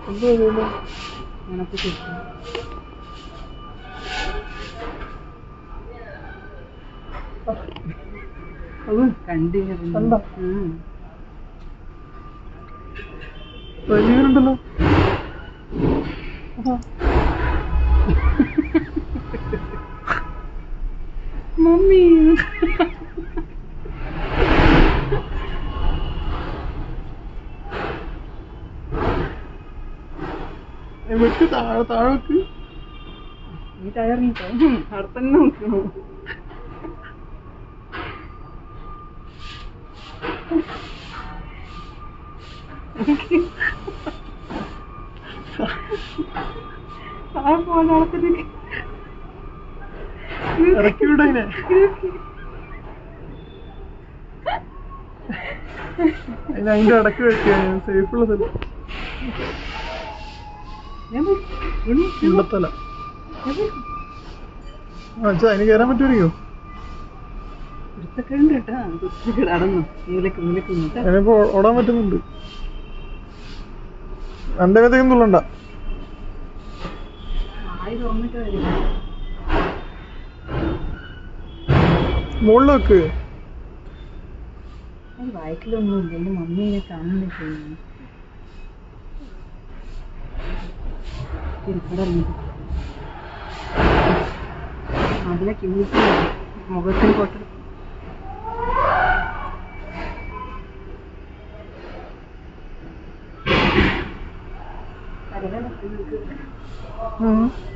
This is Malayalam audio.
എന്താ ചെയ്യുന്നത് ഉണക്കി കിട്ടും അത് കണ്ടിരുന്നു കണ്ടോ? ഉം. വലിയവരുണ്ടല്ലോ മമ്മി വെക്ക് താഴെ താഴെ വെക്ക് നീ ടയറിട്ടോ അവിടെ തന്നെ നോക്കണു താഴെ പോകാൻ നടത്തിട്ട് ഇറക്കി വിട അതിനെ അതിന് അതിന്റെ ഇടക്ക് വെക്കുക സേഫുള്ള സ്ഥലം ഞാൻ പോയി. ഉണ്ണി, ഞാൻ പോയി. ഉണ്ടത്തല ഞാൻ പോയി. ആ അച്ഛാ അതിന് കയറാൻ പറ്റുമായിരിക്കോ കുരുത്തക്കേട് കേട്ടാ കുരുത്തക്കേട് അടന്നു മൂലക്ക് മൂലക്ക് നിന്നിട്ട് അതിനിപ്പോ ഓടാൻ പറ്റുന്നുണ്ട് എന്റെ മേത്തേക്കും തുള്ളണ്ട ആയി തുറന്നിട്ട് വരും മുകളിൽ വെക്ക് അത് വയറ്റിലൊന്നുമില്ല എന്റെ മമ്മീനെ കാണുന്നില്ല ചെയ്യുന്നു അതിലൊക്കെ മുഖത്തിന് കൊട്ട ഉം.